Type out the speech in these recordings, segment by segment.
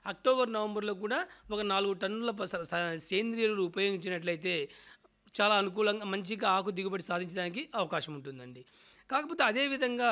October నవంబర్లో కూడా ఒక నాలుగు టన్నుల ప- స- స- సేంద్రియ ఎరువులు ఉపయోగించినట్లయితే చాలా అనుకూలంగా మంచిగా ఆకు దిగుబడి సాధించడానికి అవకాశం ఉంటుందండి కాకపోతే అదేవిధంగా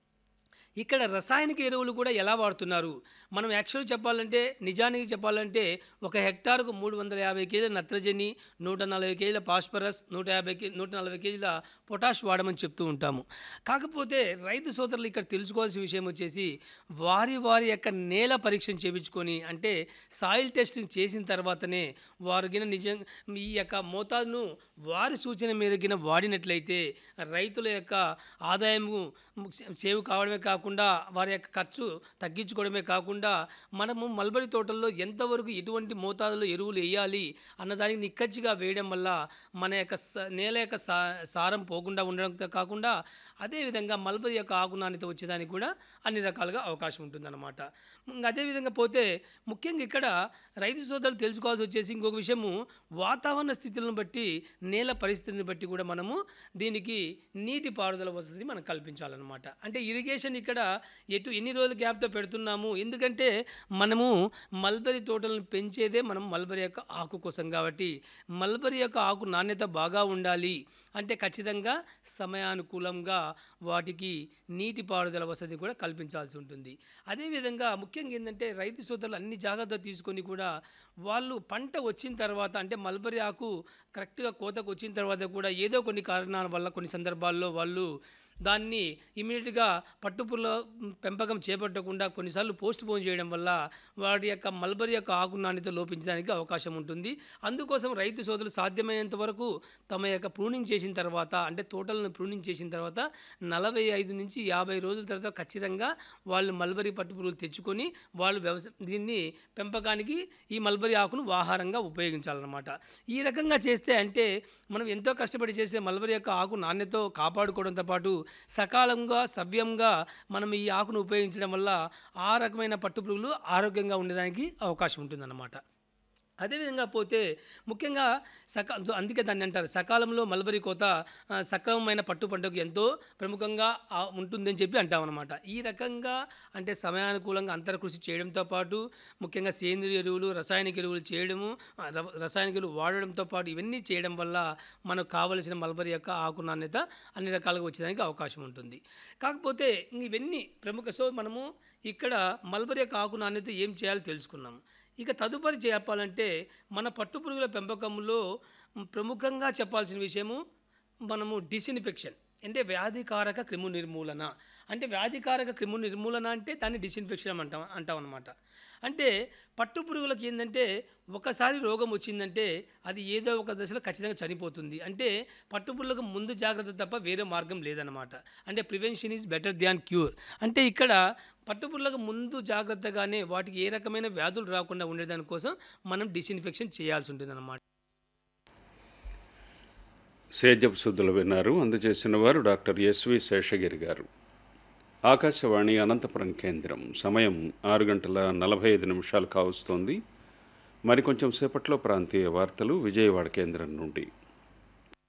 ఇక్కడ రసాయనిక ఎరువులు కూడా ఎలా వాడుతున్నారు మనం యాక్చువల్ చెప్పాలంటే నిజానికి చెప్పాలంటే ఒక హెక్టార్కు మూడు వందల యాభై కేజీల నత్రజని నూట నలభై కేజీల ఫాస్ఫరస్ నూట యాభై కే నూట నలభై కేజీల పొటాష్ వాడమని చెప్తూ ఉంటాము కాకపోతే రైతు సోదరులు ఇక్కడ తెలుసుకోవాల్సిన విషయం వచ్చేసి వారి వారి యొక్క నేల పరీక్షను చేయించుకొని అంటే సాయిల్ టెస్టింగ్ చేసిన తర్వాతనే వారు గిన నిజంగా ఈ యొక్క మోతాదును వారి సూచన మేరగిన వాడినట్లయితే రైతుల యొక్క ఆదాయము సేవ్ కావడమే కాకుండా వారి యొక్క ఖర్చు తగ్గించుకోవడమే కాకుండా మనము మల్బరీ తోటల్లో ఎంతవరకు ఎటువంటి మోతాదులో ఎరువులు వేయాలి అన్నదానికి నిక్కచ్చిగా వేయడం వల్ల మన యొక్క స- నేల యొక్క సా సారం పోకుండా ఉండడంతో కాకుండా అదేవిధంగా మల్బరీ యొక్క ఆకు నాణ్యత వచ్చేదానికి కూడా అన్ని రకాలుగా అవకాశం ఉంటుందన్నమాట ఇంకా అదేవిధంగా పోతే ముఖ్యంగా ఇక్కడ రైతు సోదరులు తెలుసుకోవాల్సి వచ్చేసి ఇంకొక విషయము వాతావరణ స్థితులను బట్టి నేల పరిస్థితిని బట్టి కూడా మనము దీనికి నీటి పారుదల వసతి మనం కల్పించాలన్నమాట అంటే ఇరిగేషన్ ఇక్కడ ఎటు ఎన్ని రోజుల గ్యాప్తో పెడుతున్నాము ఎందుకంటే మనము మల్బరీ తోటలను పెంచేదే మనం మల్బరీ యొక్క ఆకు కోసం కాబట్టి మల్బరీ యొక్క ఆకు నాణ్యత బాగా ఉండాలి అంటే ఖచ్చితంగా సమయానుకూలంగా వాటికి నీటి పారుదల వసతి కూడా కల్పించాల్సి ఉంటుంది అదేవిధంగా ముఖ్యంగా ఏంటంటే రైతు సోదరులు అన్ని జాగ్రత్తలు తీసుకొని కూడా వాళ్ళు పంట వచ్చిన తర్వాత అంటే మల్బరీ ఆకు కరెక్ట్గా కోతకు వచ్చిన తర్వాత కూడా ఏదో కొన్ని కారణాల వల్ల కొన్ని సందర్భాల్లో వాళ్ళు దాన్ని ఇమీడియట్గా పట్టుపుల్ల పెంపకం చేపట్టకుండా కొన్నిసార్లు పోస్ట్ పోన్ చేయడం వల్ల వాటి యొక్క మల్బరీ యొక్క ఆకు నాణ్యత లోపించడానికి అవకాశం ఉంటుంది అందుకోసం రైతు సోదరులు సాధ్యమైనంత వరకు తమ యొక్క ప్రూనింగ్ చేసిన తర్వాత అంటే తోటలను ప్రూనింగ్ చేసిన తర్వాత నలభై ఐదు నుంచి యాభై రోజుల తర్వాత ఖచ్చితంగా వాళ్ళు మల్బరీ పట్టుపురుగులు తెచ్చుకొని వాళ్ళు వ్యవసాయం దీన్ని పెంపకానికి ఈ మల్బరీ ఆకును ఆహారంగా ఉపయోగించాలన్నమాట ఈ రకంగా చేస్తే అంటే మనం ఎంతో కష్టపడి చేసే మల్బరీ యొక్క ఆకు నాణ్యతతో కాపాడుకోవడంతో పాటు సకాలంగా సవ్యంగా మనం ఈ ఆకును ఉపయోగించడం వల్ల ఆ రకమైన పట్టుపురుగులు ఆరోగ్యంగా ఉండడానికి అవకాశం ఉంటుందన్నమాట అదేవిధంగా పోతే ముఖ్యంగా సకా సో అందుకే దాన్ని అంటారు సకాలంలో మల్బరీ కోత ఆ, సక్రమమైన పట్టు పంటకు ఎంతో ప్రముఖంగా ఆ, ఉంటుందని చెప్పి అంటామన్నమాట ఈ రకంగా అంటే సమయానుకూలంగా అంతర కృషి చేయడంతో పాటు ముఖ్యంగా సేంద్రియ ఎరువులు రసాయనిక ఎరువులు చేయడము ఆ, ర- రసాయనిక ఎరువులు వాడడంతో పాటు ఇవన్నీ చేయడం వల్ల మనకు కావలసిన మల్బరీ యొక్క ఆకు నాణ్యత అన్ని రకాలుగా వచ్చేదానికి అవకాశం ఉంటుంది కాకపోతే ఇంక ఇవన్నీ ప్రముఖ సో మనము ఇక్కడ మల్బరీ యొక్క ఆకు నాణ్యత ఏం చేయాలో తెలుసుకున్నాము ఇక తదుపరి చెప్పాలంటే మన పట్టుపురుగుల పెంపకంలో ప్రముఖంగా చెప్పాల్సిన విషయము మనము డిసిన్ఫెక్షన్ అంటే వ్యాధికారక క్రిము నిర్మూలన అంటే వ్యాధికారక క్రిము నిర్మూలన అంటే దాన్ని డిసిన్ఫెక్షన్ అంటాం అంటాం అనమాట అంటే పట్టు పురుగులకు ఏంటంటే ఒకసారి రోగం వచ్చిందంటే అది ఏదో ఒక దశలో ఖచ్చితంగా చనిపోతుంది అంటే పట్టు పురుగులకు ముందు జాగ్రత్త తప్ప వేరే మార్గం లేదనమాట అంటే prevention is better than cure అంటే ఇక్కడ పట్టుపురులకు ముందు జాగ్రత్తగానే వాటికి ఏ రకమైన వ్యాధులు రాకుండా ఉండేదానికోసం మనం డిసిన్ఫెక్షన్ చేయాల్సి ఉంటుందన్నమాట సేద్యపు శుద్ధులు విన్నారు అందజేసిన వారు డాక్టర్ ఎస్వి శేషగిరి గారు ఆకాశవాణి అనంతపురం కేంద్రం సమయం ఆరు గంటల నలభై ఐదు నిమిషాలు కావస్తోంది మరికొంచెం సేపట్లో ప్రాంతీయ వార్తలు విజయవాడ కేంద్రం నుండి